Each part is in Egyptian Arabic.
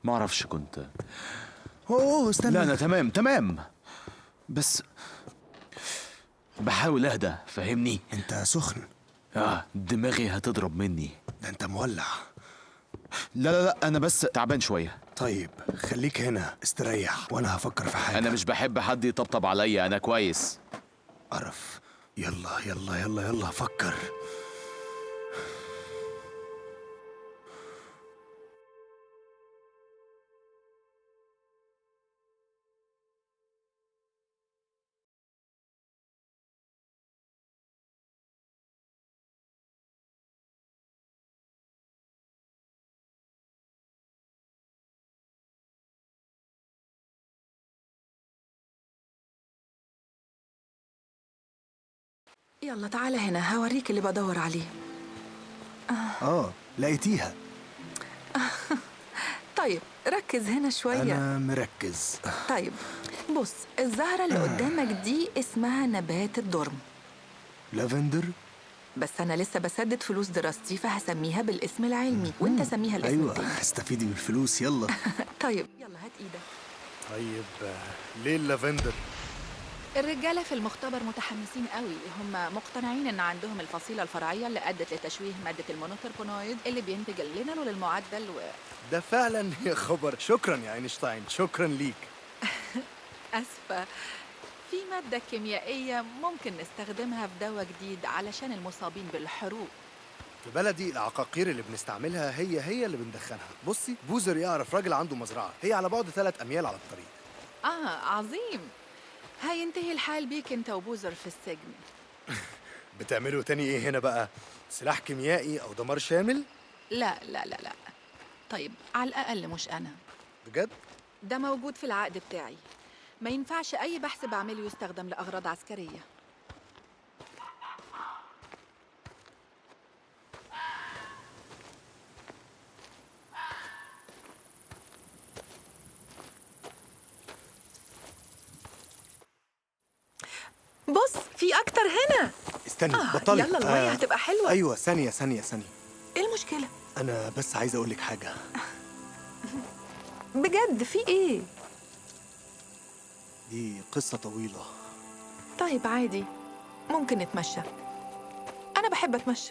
ما اعرفش كنت اوه استنى لا انا تمام تمام بس بحاول اهدى فاهمني انت سخن اه دماغي هتضرب مني ده انت مولع لا لا لا انا بس تعبان شويه طيب خليك هنا استريح وانا هفكر في حاجه انا مش بحب حد يطبطب عليا انا كويس قرف يلا يلا يلا يلا فكر يلا تعالى هنا هوريك اللي بدور عليه اه لقيتيها طيب ركز هنا شوية انا مركز طيب بص الزهرة اللي قدامك دي اسمها نبات الدرم لافندر بس أنا لسه بسدد فلوس دراستي فهسميها بالاسم العلمي وأنت سميها الاسم ايوه التاني استفيدي من الفلوس يلا طيب يلا هات إيدك طيب ليه اللافندر الرجالة في المختبر متحمسين قوي هم مقتنعين إن عندهم الفصيلة الفرعية اللي أدت لتشويه مادة المونوتربونويد اللي بينتج اللينول للمعدل و... ده فعلا يا خبر شكرا يا اينشتاين شكرا ليك أسفة في مادة كيميائية ممكن نستخدمها في دواء جديد علشان المصابين بالحروق في بلدي العقاقير اللي بنستعملها هي هي اللي بندخنها بصي بوزر يعرف راجل عنده مزرعة هي على بعد ثلاث أميال على الطريق آه عظيم هينتهي الحال بيك أنت وبوزر في السجن بتعملوا تاني إيه هنا بقى؟ سلاح كيميائي أو دمار شامل؟ لا لا لا لا طيب على الأقل مش أنا بجد؟ ده موجود في العقد بتاعي ما ينفعش أي بحث بعمله يستخدم لأغراض عسكرية بص في أكتر هنا استني آه بطلي يلا المية هتبقى حلوة أيوة ثانية ثانية ثانية إيه المشكلة؟ انا بس عايز اقول لك حاجه بجد في إيه؟ دي قصه طويله طيب عادي ممكن نتمشى أنا بحب أتمشى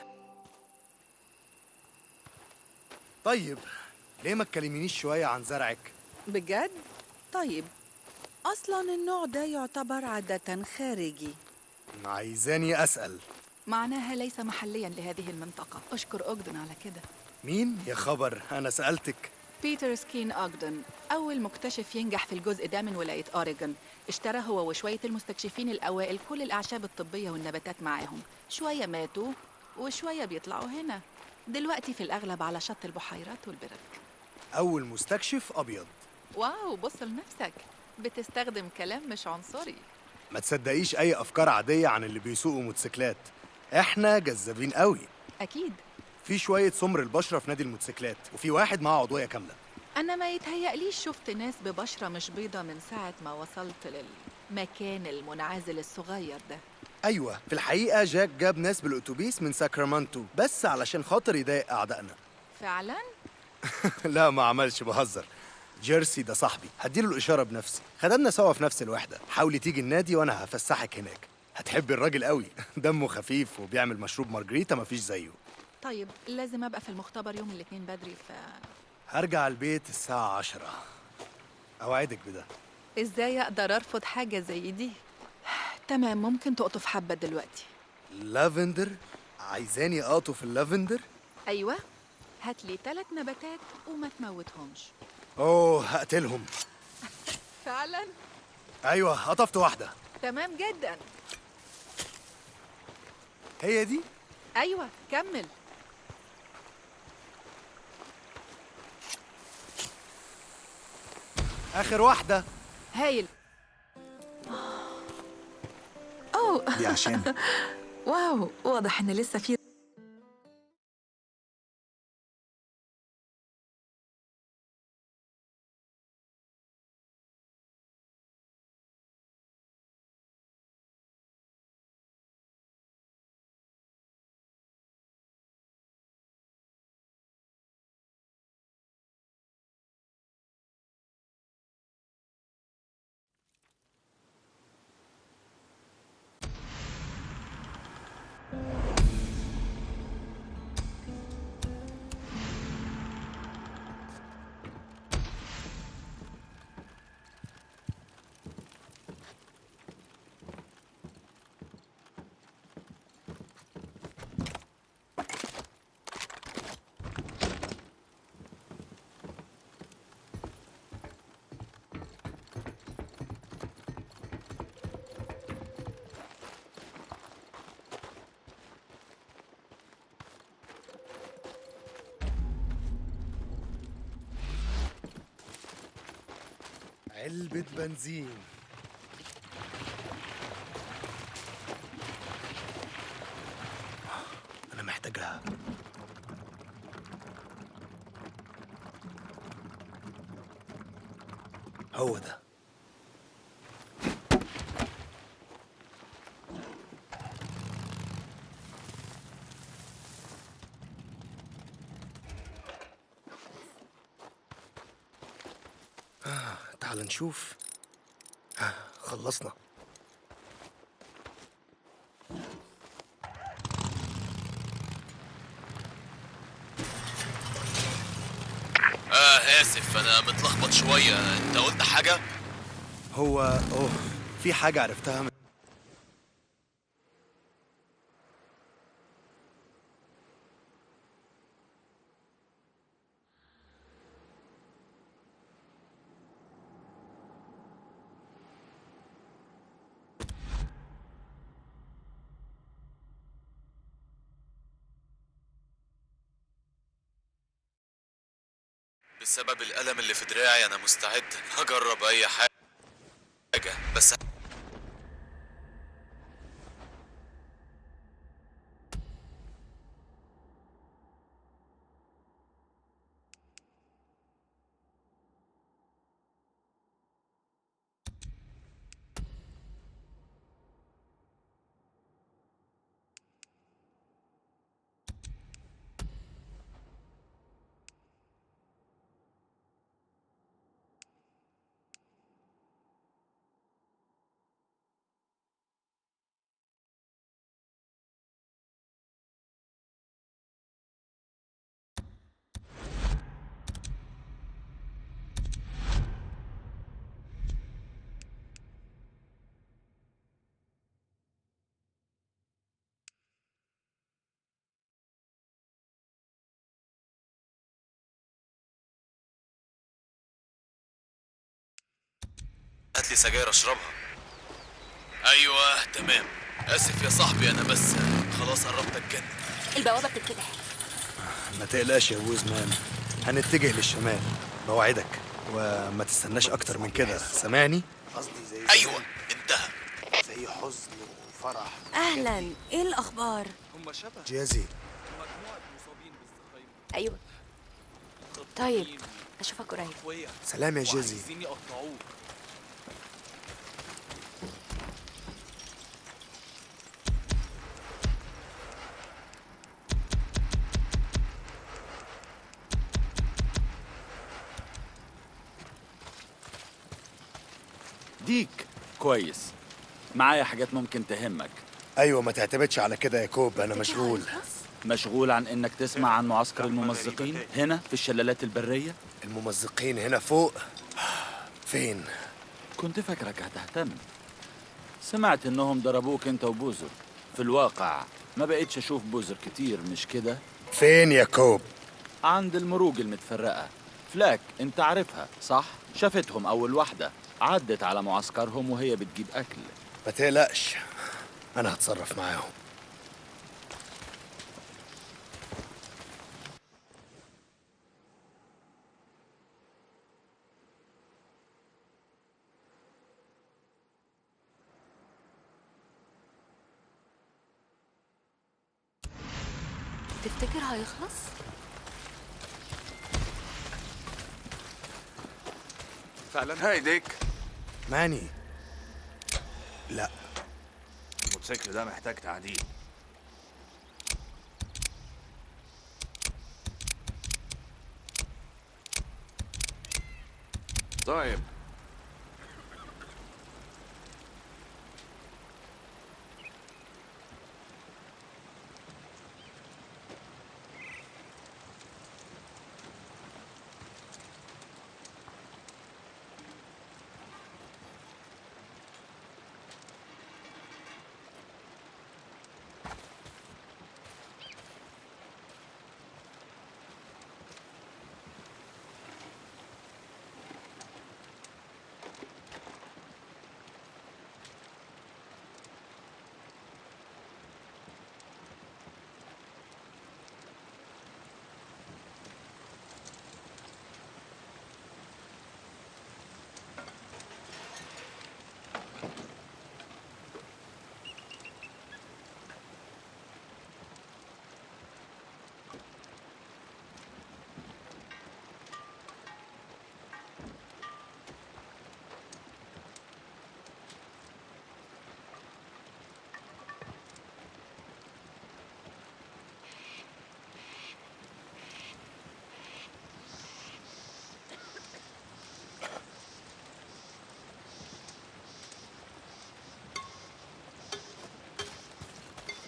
طيب ليه ما تكلمينيش شوية عن زرعك؟ بجد؟ طيب أصلا النوع ده يعتبر عادة خارجي عايزاني أسأل معناها ليس محليا لهذه المنطقة أشكر أوغدن على كده مين؟ يا خبر أنا سألتك بيتر سكين أوغدن أول مكتشف ينجح في الجزء ده من ولاية أوريغون اشترى هو وشوية المستكشفين الأوائل كل الأعشاب الطبية والنباتات معاهم شوية ماتوا وشوية بيطلعوا هنا دلوقتي في الأغلب على شط البحيرات والبرك أول مستكشف أبيض واو بص لنفسك بتستخدم كلام مش عنصري ما تصدقيش أي أفكار عادية عن اللي بيسوقوا موتوسيكلات إحنا جذابين قوي أكيد في شوية سمر البشرة في نادي الموتوسيكلات وفي واحد معاه عضوية كاملة أنا ما يتهيأليش شفت ناس ببشرة مش بيضة من ساعة ما وصلت للمكان المنعزل الصغير ده أيوة في الحقيقة جاك جاب ناس بالأتوبيس من ساكرامنتو بس علشان خاطر يضايق أعدائنا فعلا لا ما عملش بهزر جيرسي ده صاحبي هديله الإشارة بنفسي خدمنا سوا في نفس الوحدة حاولي تيجي النادي وأنا هفسحك هناك هتحبي الراجل قوي دمه خفيف وبيعمل مشروب مارجريتا مفيش زيه طيب لازم أبقى في المختبر يوم الاثنين بدري ف هرجع البيت الساعة عشرة أوعدك بده إزاي أقدر أرفض حاجة زي دي؟ تمام ممكن تقطف حبة دلوقتي لافندر عايزاني أقطف اللافندر أيوة هات لي ثلاث نباتات وما تموتهمش أوه هقتلهم فعلا أيوة قطفت واحدة تمام جدا هي دي أيوة كمل آخر واحدة هايل أوه دي عشان واو واضح إن لسه في علبة بنزين أنا محتاجها هو ده آه، تعال نشوف آه، خلصنا اه اسف انا متلخبط شويه انت قلت حاجه هو اوه في حاجة عرفتها من... بسبب الالم اللي في دراعي انا مستعد اجرب اي حاجه بس هات لي سجاير اشربها ايوه تمام اسف يا صاحبي انا بس خلاص قربت اتجنن البوابة بتتفتح ما تقلقش يا وزمان هنتجه للشمال بوعدك وما تستناش أكتر من كده سامعني؟ قصدي زي ايوه انتهى زي حزن وفرح أهلا إيه الأخبار؟ جازي أيوة طيب أشوفك قريب سلام يا جازي ديك كويس معايا حاجات ممكن تهمك أيوة ما تعتمدش على كده يا كوب أنا مشغول مشغول عن انك تسمع عن معسكر الممزقين هنا في الشلالات البرية الممزقين هنا فوق فين؟ كنت فاكرك هتهتم سمعت انهم ضربوك انت وبوزر في الواقع ما بقيتش اشوف بوزر كتير مش كده فين يا كوب؟ عند المروج المتفرقة فلاك انت عارفها صح شافتهم اول واحدة عدت على معسكرهم وهي بتجيب اكل ما تقلقش أنا هتصرف معاهم تفتكر هيخلص؟ فعلا هاي ديك ماني لا الموتوسيكل ده محتاج تعديل طيب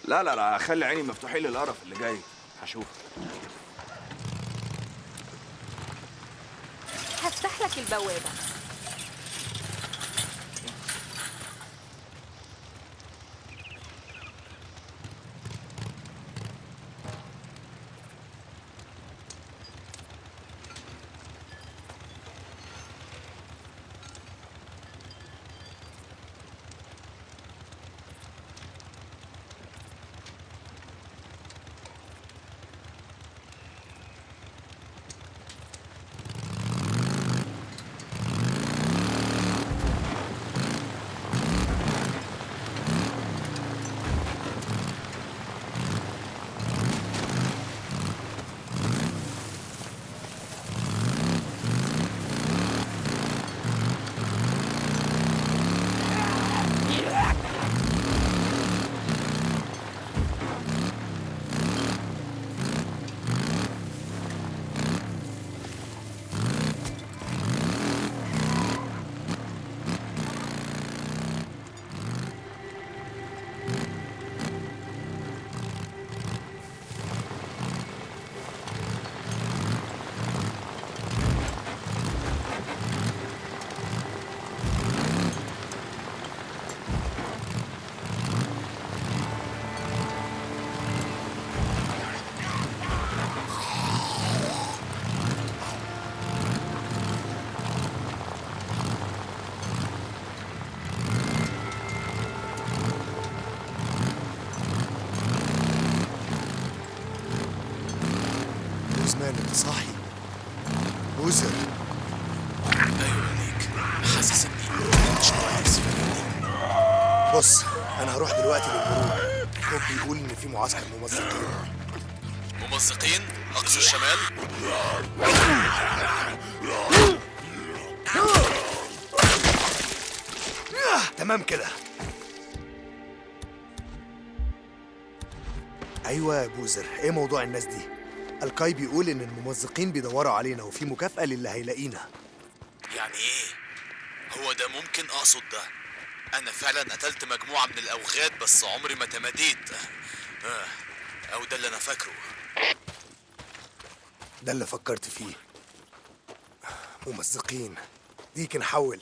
لا لا لا خلي عيني مفتوحين للقرف اللي جاي هشوف هفتح لك البوابة روزمان انت صاحي بوزر ايوه ليك حاسس اني مش كويس بص انا هروح دلوقتي للمرور كوب بيقول ان في معسكر ممزقين ممزقين اقصى الشمال تمام كده ايوه يا بوزر ايه موضوع الناس دي الكاي بيقول ان الممزقين بيدوروا علينا وفي مكافأة للي هيلاقينا يعني ايه هو ده ممكن اقصد ده انا فعلا قتلت مجموعة من الاوغاد بس عمري ما تماديت آه. او ده اللي انا فاكره ده اللي فكرت فيه ممزقين ديك نحول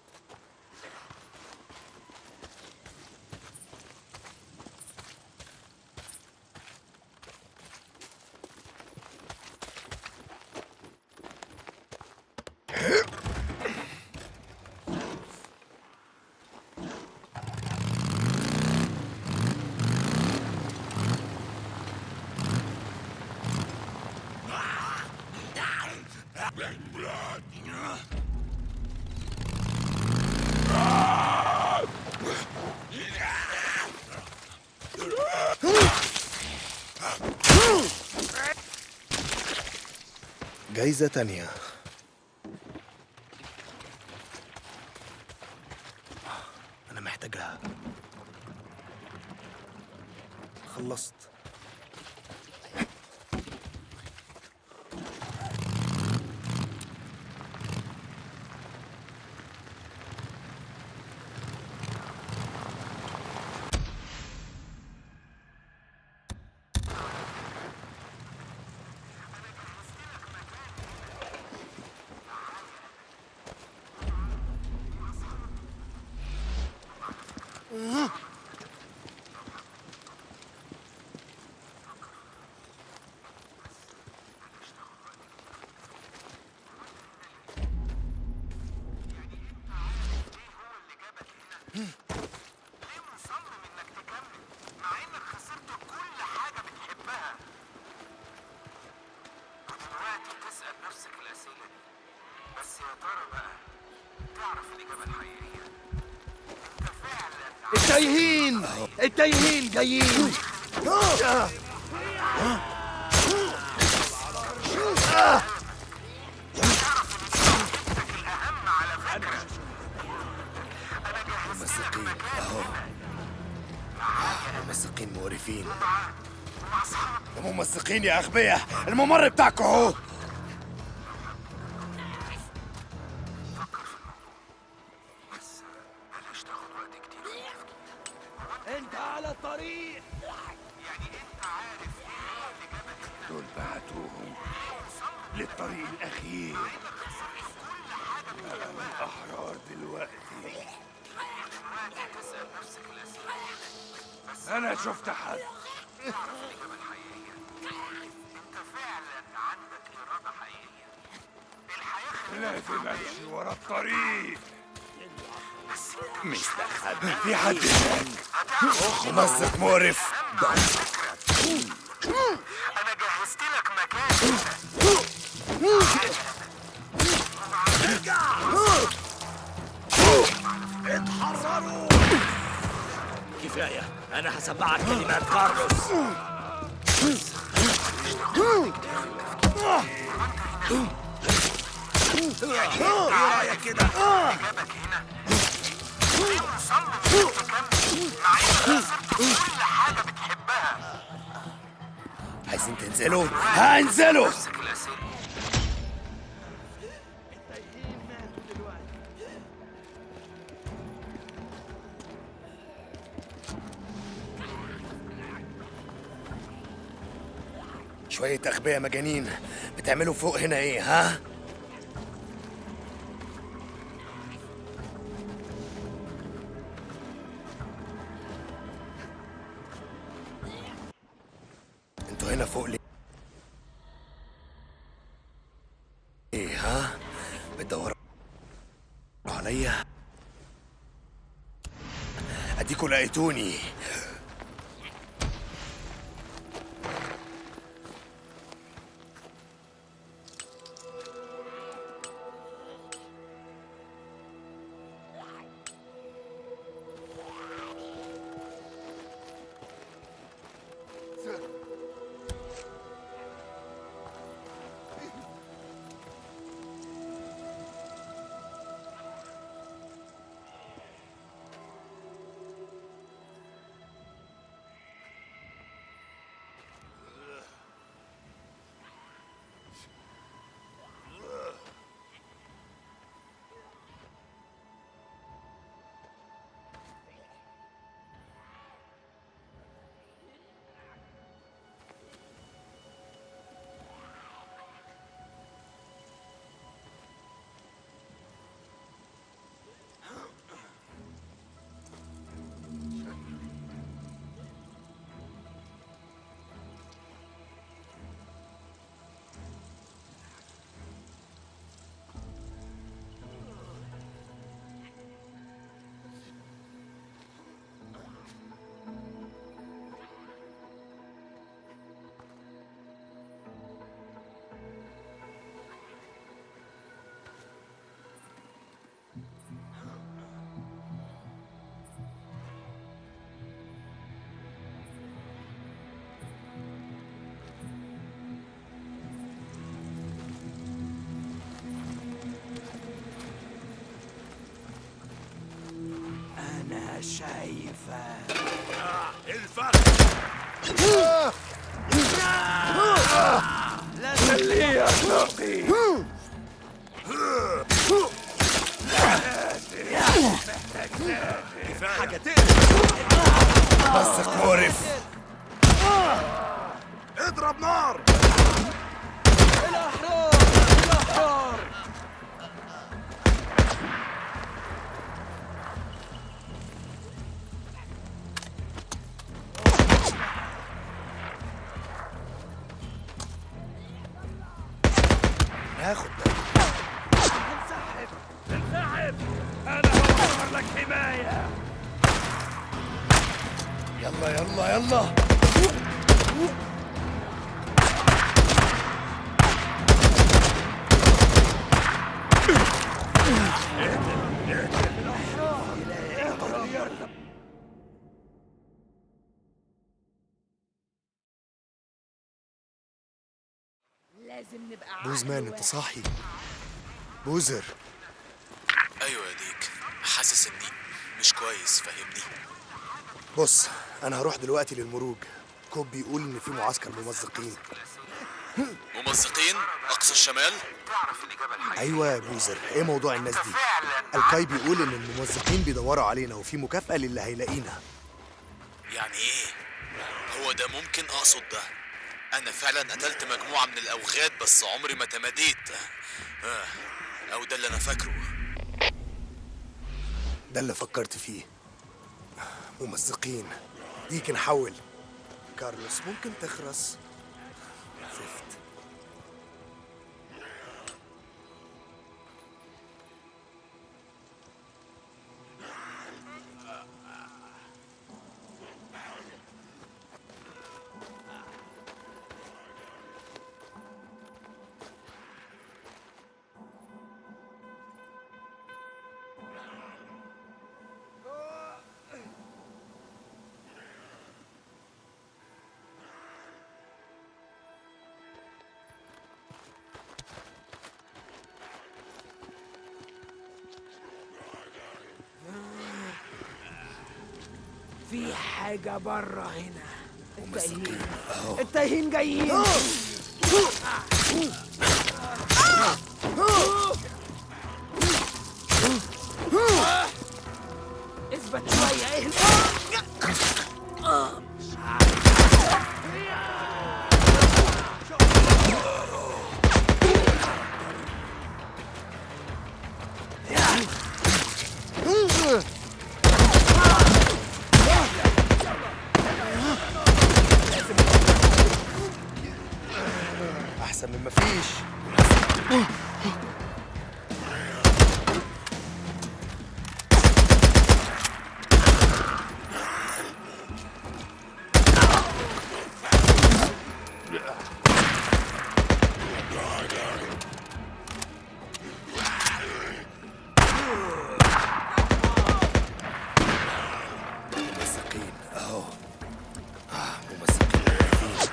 جايزة تانية أنا محتاجها خلصت التايهين التايهين جايين ممزقين أهو ممزقين مقرفين ممزقين يا أغبياء الممر بتاعكم أهو انت على الطريق للطريق الأخير الأحرار دلوقتي أنا شفت حد لازم أمشي ورا الطريق مستخبي في حد هناك ممزق مقرف أنا جهزت لك مكان اتحرروا كفاية أنا هسمعك كلمات كارلوس ايه رايك كده؟ جابك هنا صمم تكمل مع انك خسرت كل حاجه بتحبها عايزين تنزلوا هنزلوا نفسك الاسئله شوية أغبياء مجانين بتعملوا فوق هنا إيه ها؟ انتوا هنا فوق ليه؟ ايه ها؟ بتدوروا عليا؟ اديكوا لقيتوني انا شايفه لا خليه يرتقي حاجة تقلق مسك مقرف اضرب نار هاخد انسحب انا هوفر لك حمايه يلا يلا يلا لازم نبقى بوزمان انت صاحي بوزر ايوه يا ديك حاسس اني مش كويس فاهمني بص انا هروح دلوقتي للمروج كوب بيقول ان في معسكر ممزقين ممزقين اقصى الشمال ايوه يا بوزر ايه موضوع الناس دي الكاي بيقول ان الممزقين بيدوروا علينا وفي مكافأة للي هيلاقينا يعني ايه هو ده ممكن اقصد ده انا فعلا قتلت مجموعة من الاوغاد بس عمري ما تماديت آه، او ده اللي انا فاكره ده اللي فكرت فيه ممزقين ديك نحول كارلوس ممكن تخرس زفت في حاجة بره هنا التايهين التايهين جايين اثبت شوية ايه احسن من مفيش ممزقين اهو آه، ممزقين واقفين.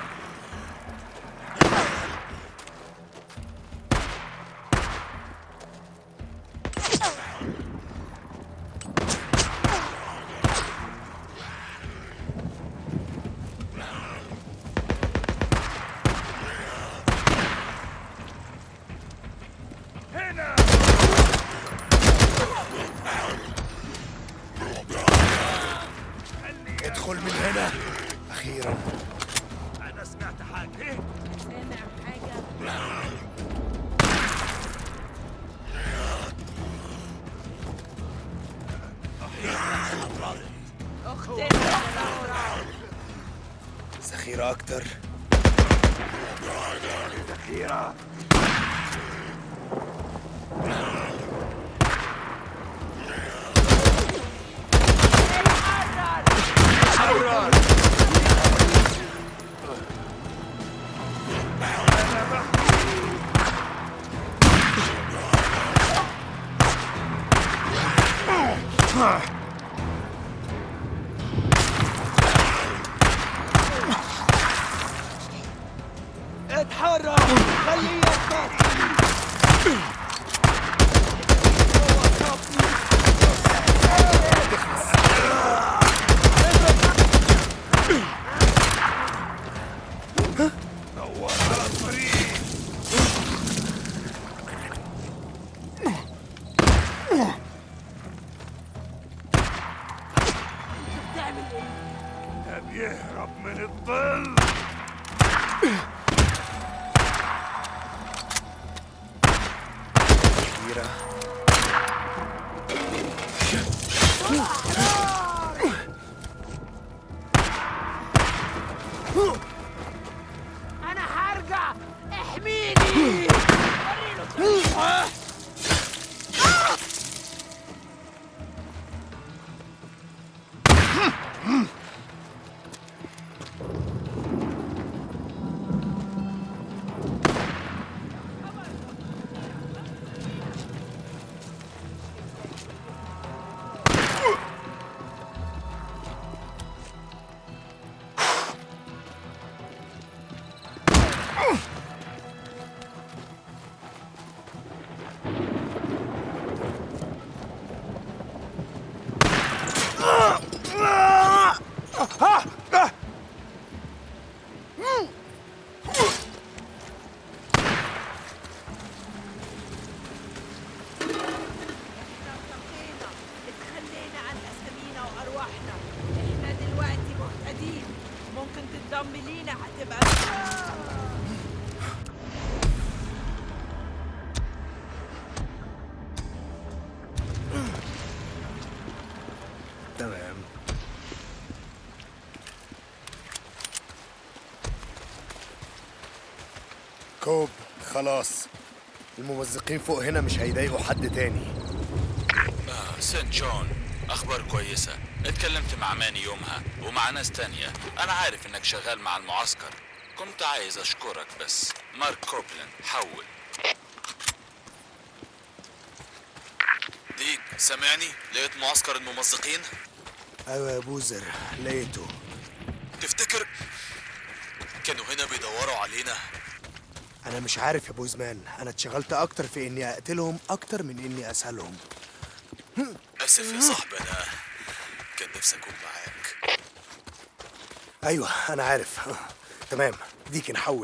ادخل من هنا اخيرا انا سمعت حاجه سامع حاجة ذخيرة أكتر اتحرك خليه يسقط بيهرب من الظل كبيرة انا هرجع احميني كوب خلاص الممزقين فوق هنا مش هيضايقوا حد تاني آه سنت جون أخبار كويسة اتكلمت مع ماني يومها ومع ناس تانية أنا عارف إنك شغال مع المعسكر كنت عايز أشكرك بس مارك كوبلن حول ديك سامعني لقيت معسكر الممزقين ايوه يا بوزر لقيته تفتكر كانوا هنا بيدوروا علينا انا مش عارف يا بوزمان انا اتشغلت اكتر في اني اقتلهم اكتر من اني اسالهم اسف يا صاحبي انا كان نفسي اكون معاك ايوه انا عارف تمام ديك نحول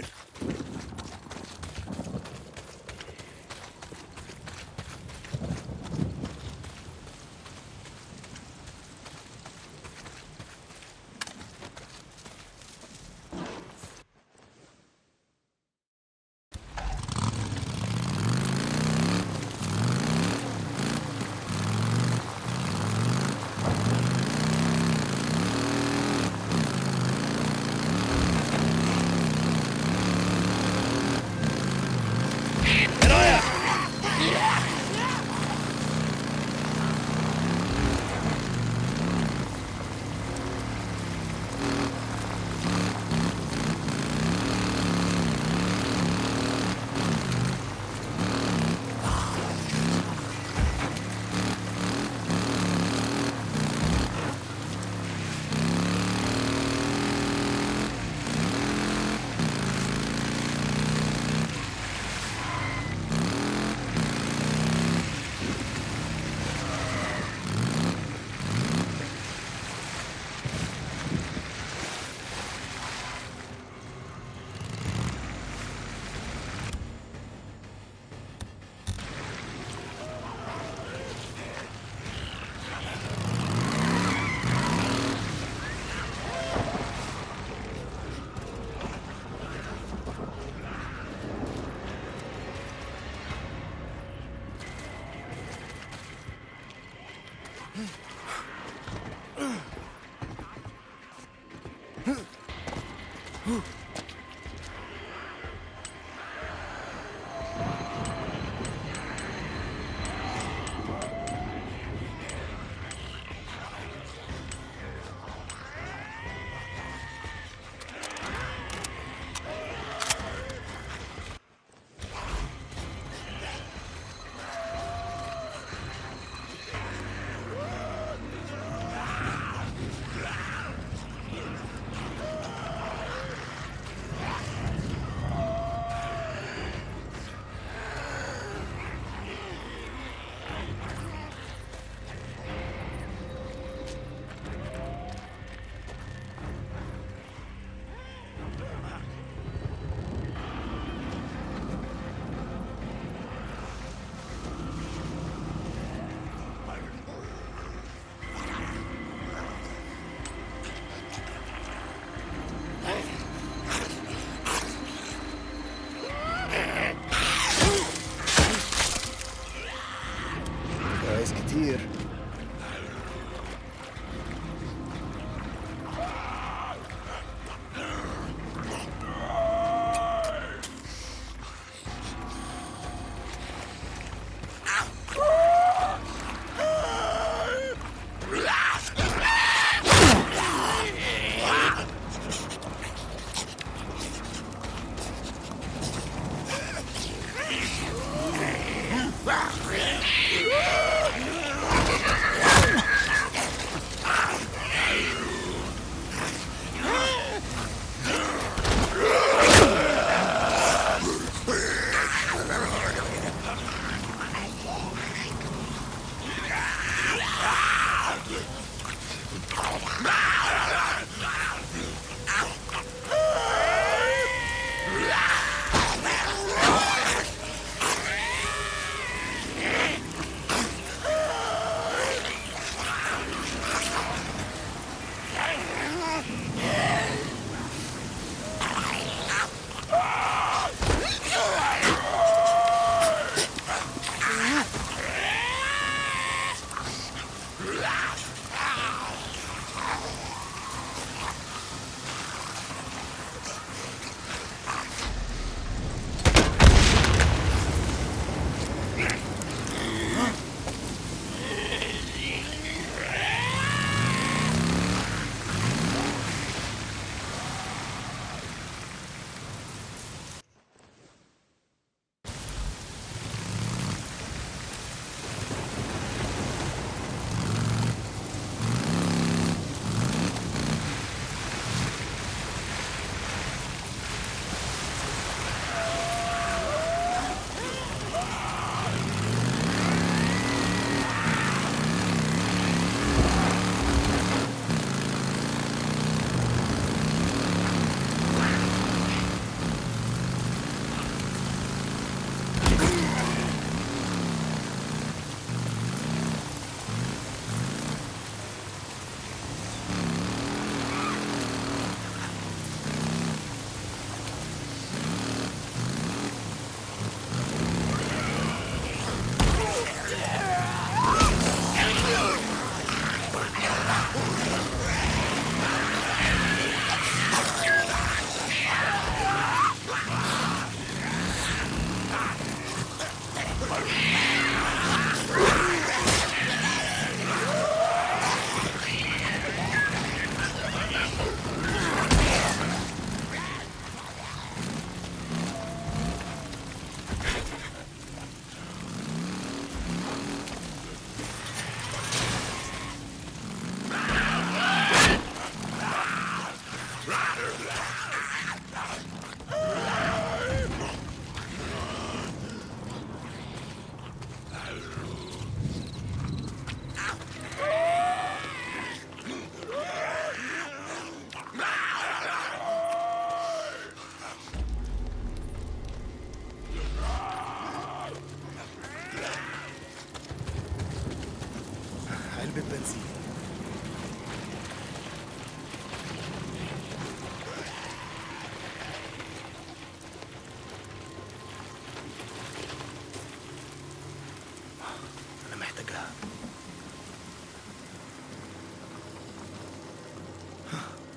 كويس كتير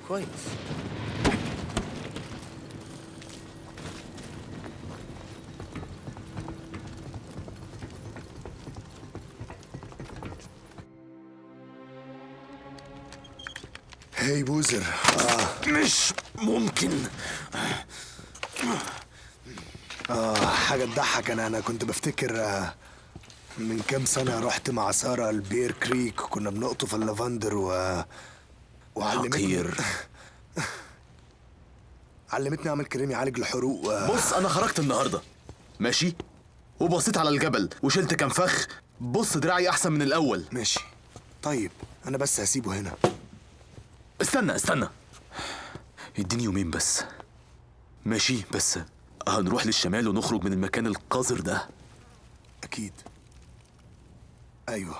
كويس هاي بوزر آه. مش ممكن آه حاجة تضحك أنا أنا كنت بفتكر آه من كام سنة رحت مع سارة البير كريك كنا بنقطف اللافندر و وعلمتني حقير. علمتني أعمل كريم يعالج الحروق و... بص انا خرجت النهارده ماشي وبصيت على الجبل وشلت كام فخ بص دراعي احسن من الاول ماشي طيب أنا بس هسيبه هنا استنى استنى اديني يومين بس ماشي بس هنروح للشمال ونخرج من المكان القذر ده أكيد أيوه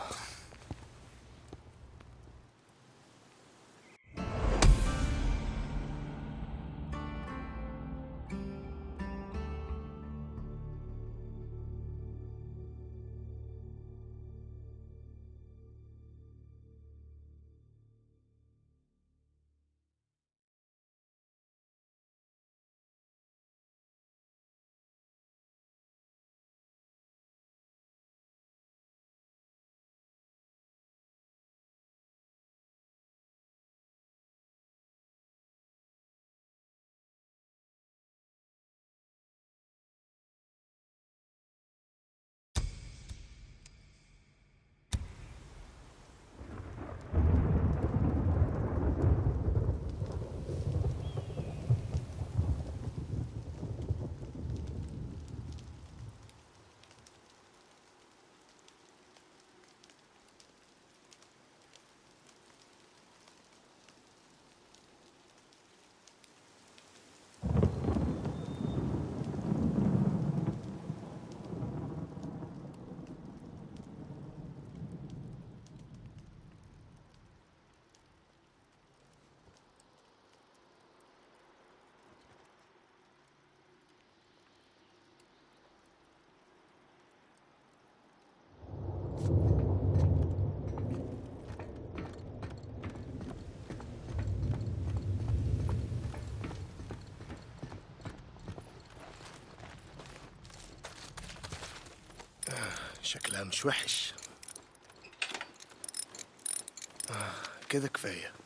شكلها مش وحش آه كده كفاية